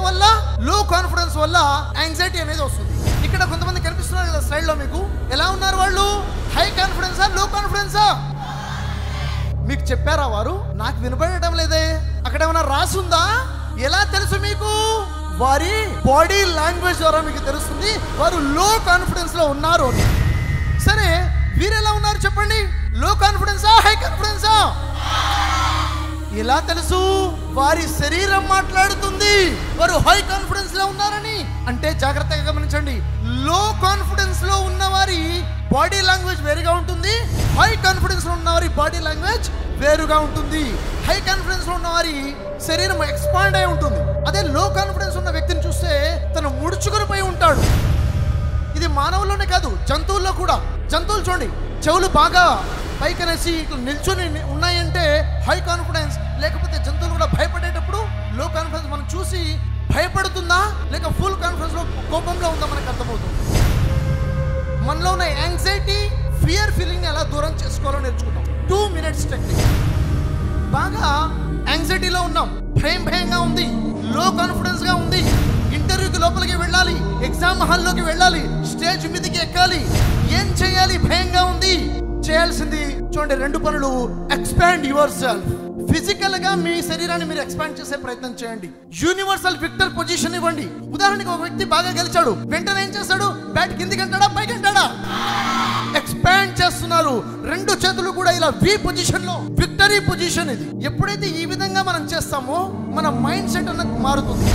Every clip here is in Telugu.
వల్ల లో కాన్ఫిడెన్స్ వల్ల యాంగ్జైటీ అనేది వస్తుంది ఇక్కడ కొంతమంది కనిపిస్తున్నారు కదా స్లైడ్ లో మీకు ఎలా ఉన్నారు వాళ్ళు హై కాన్ఫిడెన్సా లో కాన్ఫిడెన్సా మీకు చెప్పారా వారు నాకు వినపడటం లేదే అక్కడ ఏమైనా రాసుందా ఎలా తెలుసు మీకు వారి బాడీ లాంగ్వేజ్ ద్వారా మీకు తెలుస్తుంది వారు లో కాన్ఫిడెన్స్ లో ఉన్నారు అని సరే వీరు ఎలా ఉన్నారు చెప్పండి లో కాన్ఫిడెన్సా హై కాన్ఫిడెన్సా ఎలా తెలుసు వారి శరీరం మాట్లాడుతుంది వారు హై కాన్ఫిడెన్స్ లో ఉన్నారని అంటే జాగ్రత్తగా గమనించండి లో కాన్ఫిడెన్స్ లో ఉన్న వారి బాడీ లాంగ్వేజ్ వేరుగా ఉంటుంది హై కాన్ఫిడెన్స్ లో ఉన్న వారి బాడీ లాంగ్వేజ్ వేరుగా ఉంటుంది హై కాన్ఫిడెన్స్ లో ఉన్న వారి శరీరం ఎక్స్పాండ్ అయి ఉంటుంది అదే లో కాన్ఫిడెన్స్ ఉన్న వ్యక్తిని చూస్తే తను ముడుచుకుని పోయి ఉంటాడు ఇది మానవుల్లోనే కాదు జంతువుల్లో కూడా జంతువులు చూడండి చెవులు బాగా పైకనేసి ఇట్లా నిల్చొని ని- ఉన్నాయంటే హై కాన్ఫిడెన్స్ లేకపోతే జంతువులు కూడా భయపడేటప్పుడు లో కాన్ఫిడెన్స్ మనం చూసి భయపడుతుందా లేక ఫుల్ కాన్ఫిడెన్స్ లో కోపంలో ఉందా మనకు అర్థమవుతుంది మనలో ఉన్న యాంగ్జైటీ ఫియర్ ఫీలింగ్ ఎలా దూరం చేసుకోవాలో నేర్చుకుంటాం టూ మినిట్స్ టెక్నిక్ బాగా యాంగ్జైటీలో ఉన్నాం భయం భయంగా ఉంది లో కాన్ఫిడెన్స్ గా ఉంది ఇంటర్వ్యూకి లోపలికి వెళ్ళాలి ఎగ్జామ్ హాల్లోకి వెళ్ళాలి స్టేజ్ మీదకి ఎక్కాలి ఏం చేయాలి భయంగా ఉంది చేయాల్సింది చూడండి రెండు పనులు ఎక్స్పాండ్ యువర్ సెల్ఫ్ ఫిజికల్ గా మీ శరీరాన్ని మీరు ఎక్స్పాండ్ చేసే ప్రయత్నం చేయండి యూనివర్సల్ విక్టర్ పొజిషన్ ఇవ్వండి ఉదాహరణకి ఒక వ్యక్తి బాగా గెలిచాడు వెంటనే ఏం చేస్తాడు బ్యాట్ కిందికి అంటాడా పైకి అంటాడా ఎక్స్పాండ్ చేస్తున్నారు రెండు చేతులు కూడా ఇలా వి పొజిషన్ లో విక్టరీ పొజిషన్ ఇది ఎప్పుడైతే ఈ విధంగా మనం చేస్తామో మన మైండ్ సెట్ అన్నది మారుతుంది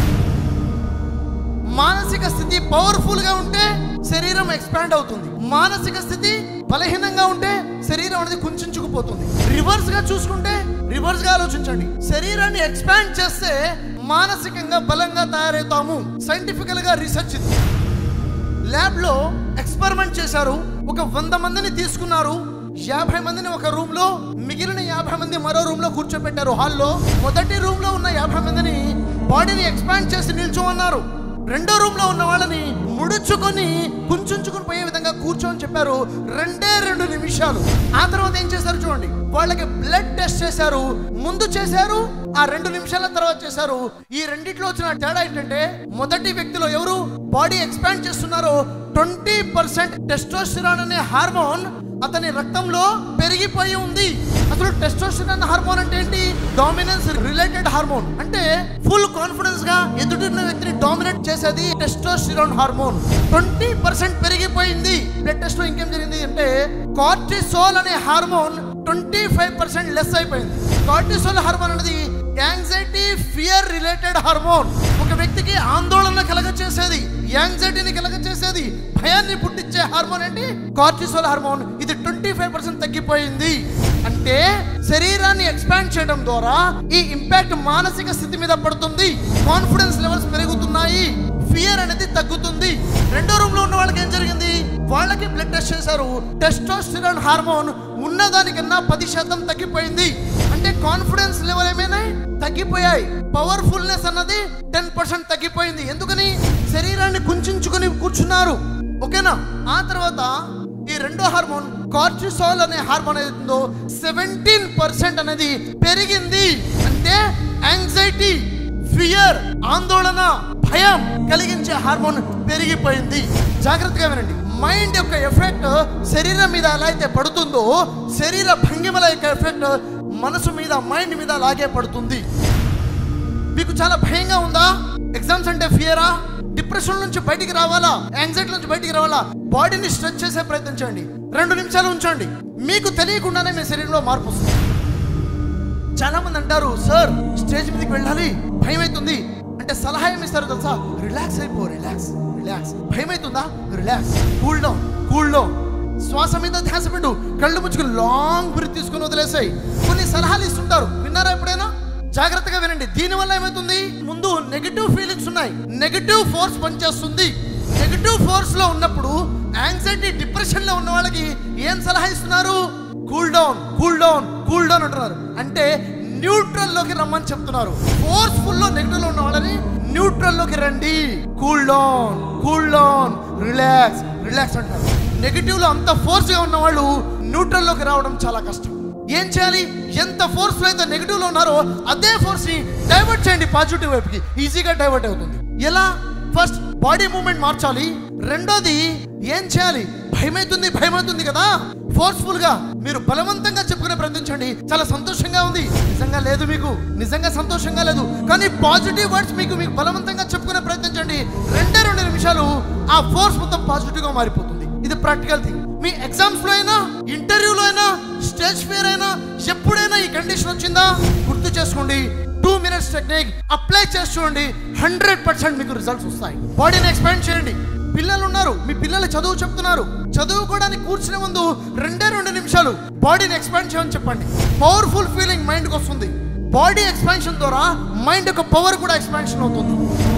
మానసిక స్థితి పవర్ఫుల్ గా ఉంటే శరీరం ఎక్స్పాండ్ అవుతుంది మానసిక స్థితి బలహీనంగా ఉంటే శరీరం అనేది కుంచుకుపోతుంది రివర్స్ గా చూసుకుంటే రివర్స్ గా ఆలోచించండి శరీరాన్ని ఎక్స్పాండ్ చేస్తే మానసికంగా బలంగా తయారవుతాము సైంటిఫికల్ గా రీసెర్చ్ ఇది ల్యాబ్ లో ఎక్స్పెరిమెంట్ చేశారు ఒక వంద మందిని తీసుకున్నారు యాభై మందిని ఒక రూమ్ లో మిగిలిన యాభై మంది మరో రూమ్ లో కూర్చోబెట్టారు హాల్లో మొదటి రూమ్ లో ఉన్న యాభై మందిని బాడీని ఎక్స్పాండ్ చేసి నిల్చోమన్నారు రెండో రూమ్ లో ఉన్న వాళ్ళని ముడుచుకొని కుంచుకొని పోయే విధంగా కూర్చోని చెప్పారు రెండే రెండు నిమిషాలు ఆ తర్వాత ఏం చేశారు చూడండి వాళ్ళకి బ్లడ్ టెస్ట్ చేశారు ముందు చేశారు ఆ రెండు నిమిషాల తర్వాత చేశారు ఈ రెండిట్లో వచ్చిన తేడా ఏంటంటే మొదటి వ్యక్తిలో ఎవరు బాడీ ఎక్స్పాండ్ చేస్తున్నారో ట్వంటీ పర్సెంట్ టెస్టోస్టిరాన్ అనే హార్మోన్ అతని రక్తంలో పెరిగిపోయి ఉంది అసలు టెస్టోస్టిరాన్ హార్మోన్ అంటే ఏంటి డామినెన్స్ రిలేటెడ్ హార్మోన్ అంటే ఫుల్ కాన్ఫిడెన్స్ గా ఎదుటిన్న వ్యక్తిని డామినేట్ చేసేది టెస్టోస్టిరాన్ హార్మోన్ ట్వంటీ పర్సెంట్ పెరిగిపోయింది బ్లడ్ టెస్ట్ లో ఇంకేం జరిగింది అంటే కార్టిసోల్ అనే hormone twenty five percent less అయిపోయింది కార్టిసోల్ హార్మోన్ అనేది యాంగ్జైటీ ఫియర్ రిలేటెడ్ హార్మోన్ ఒక వ్యక్తికి ఆందోళన కలగ చేసేది యాంగ్జైటీని కలగ చేసేది భయాన్ని పుట్టించే హార్మోన్ ఏంటి కార్టిసోల్ హార్మోన్ ఇది ట్వంటీ ఫైవ్ పర్సెంట్ తగ్గిపోయింది అంటే శరీరాన్ని ఎక్స్పాండ్ చేయడం ద్వారా ఈ ఇంపాక్ట్ మానసిక స్థితి మీద పడుతుంది కాన్ఫిడెన్స్ లెవెల్స్ పెరుగుతున్నాయి ఫియర్ అనేది తగ్గుతుంది రెండో రూమ్ లో ఉన్న వాళ్ళకి ఏం జరిగింది వాళ్ళకి బ్లడ్ టెస్ట్ చేశారు టెస్టోస్టిరాన్ హార్మోన్ ఉన్నదానికన్నా పది శాతం తగ్గిపోయింది అంటే కాన్ఫిడెన్స్ లెవెల్ ఏమైనా తగ్గిపోయాయి పవర్ఫుల్నెస్ అన్నది టెన్ పర్సెంట్ తగ్గిపోయింది ఎందుకని శరీరాన్ని కుంచుకొని కూర్చున్నారు ఓకేనా ఆ తర్వాత ఈ రెండో హార్మోన్ కార్టిసోల్ అనే హార్మోన్ ఏదో సెవెంటీన్ పర్సెంట్ అనేది పెరిగింది అంటే యాంగ్జైటీ ఫియర్ ఆందోళన భయం కలిగించే హార్మోన్ పెరిగిపోయింది జాగ్రత్తగా వినండి మైండ్ యొక్క ఎఫెక్ట్ శరీరం మీద ఎలా అయితే పడుతుందో శరీర భంగిమల యొక్క ఎఫెక్ట్ మనసు మీద మైండ్ మీద అలాగే పడుతుంది మీకు చాలా భయంగా ఉందా ఎగ్జామ్స్ అంటే ఫియరా డిప్రెషన్ నుంచి బయటికి రావాలా యాంగ్జైటీ నుంచి బయటికి రావాలా బాడీని స్ట్రెచ్ చేసే ప్రయత్నం చేయండి రెండు నిమిషాలు ఉంచండి మీకు తెలియకుండానే మీ శరీరంలో మార్పు వస్తుంది చాలా మంది అంటారు సార్ స్టేజ్ మీదకి వెళ్ళాలి భయం అవుతుంది అంటే సలహా ఏమి ఇస్తారు తెలుసా రిలాక్స్ అయిపో రిలాక్స్ రిలాక్స్ భయం అవుతుందా relax cool down cool down శ్వాస మీద ధ్యాస పెట్టు కళ్ళు ముచ్చుకుని లాంగ్ బ్రీత్ తీసుకుని వదిలేసాయి కొన్ని సలహాలు ఇస్తుంటారు విన్నారా ఎప్పుడైనా జాగ్రత్తగా వినండి దీని వల్ల ఏమవుతుంది ముందు నెగిటివ్ ఫీలింగ్స్ ఉన్నాయి నెగిటివ్ ఫోర్స్ పనిచేస్తుంది నెగిటివ్ ఫోర్స్ లో ఉన్నప్పుడు యాంగ్జైటీ డిప్రెషన్ లో ఉన్న వాళ్ళకి ఏం సలహా ఇస్తున్నారు cool down cool down cool down అంటున్నారు అంటే న్యూట్రల్ లోకి రమ్మని చెప్తున్నారు ఫోర్స్ఫుల్ లో నెగిటివ్ లో ఉన్న వాళ్ళని న్యూట్రల్ లోకి రండి cool down cool down relax relax అంటారు నెగిటివ్ లో అంత ఫోర్స్ గా ఉన్న వాళ్ళు న్యూట్రల్ లోకి రావడం చాలా కష్టం ఏం చేయాలి ఎంత ఫోర్స్ లో అయితే నెగిటివ్ లో ఉన్నారో అదే ఫోర్స్ ని డైవర్ట్ చేయండి పాజిటివ్ వైపుకి ఈజీగా డైవర్ట్ అవుతుంది ఎలా ఫస్ట్ బాడీ మూమెంట్ మార్చాలి రెండోది ఏం చేయాలి భయమైతుంది భయమవుతుంది కదా ఫోర్స్ఫుల్ గా మీరు బలవంతంగా చెప్పుకునే ప్రయత్నించండి చాలా సంతోషంగా ఉంది నిజంగా లేదు మీకు నిజంగా సంతోషంగా లేదు కానీ పాజిటివ్ వర్డ్స్ మీకు మీకు బలవంతంగా చెప్పుకునే ప్రయత్నించండి రెండే రెండు నిమిషాలు ఆ ఫోర్స్ మొత్తం పాజిటివ్ గా మారిపోతుంది ఇది ప్రాక్టికల్ థింగ్ మీ ఎగ్జామ్స్ లో అయినా ఇంటర్వ్యూలో అయినా స్టేజ్ ఫియర్ అయినా ఎప్పుడైనా ఈ కండిషన్ వచ్చిందా గుర్తు చేసుకోండి టూ మినిట్స్ టెక్నిక్ అప్లై చేసి చూడండి హండ్రెడ్ పర్సెంట్ మీకు రిజల్ట్స్ వస్తాయి బాడీని ఎక్స్పాండ్ చేయండి పిల్లలు ఉన్నారు మీ పిల్లలు చదువు చెప్తున్నారు చదువుకోవడానికి కూర్చునే ముందు రెండే రెండు నిమిషాలు బాడీని ఎక్స్పాండ్ చేయమని చెప్పండి పవర్ఫుల్ ఫీలింగ్ మైండ్కి వస్తుంది బాడీ ఎక్స్పాన్షన్ ద్వారా మైండ్ యొక్క పవర్ కూడా ఎక్స్పాన్షన్ అవుతుంది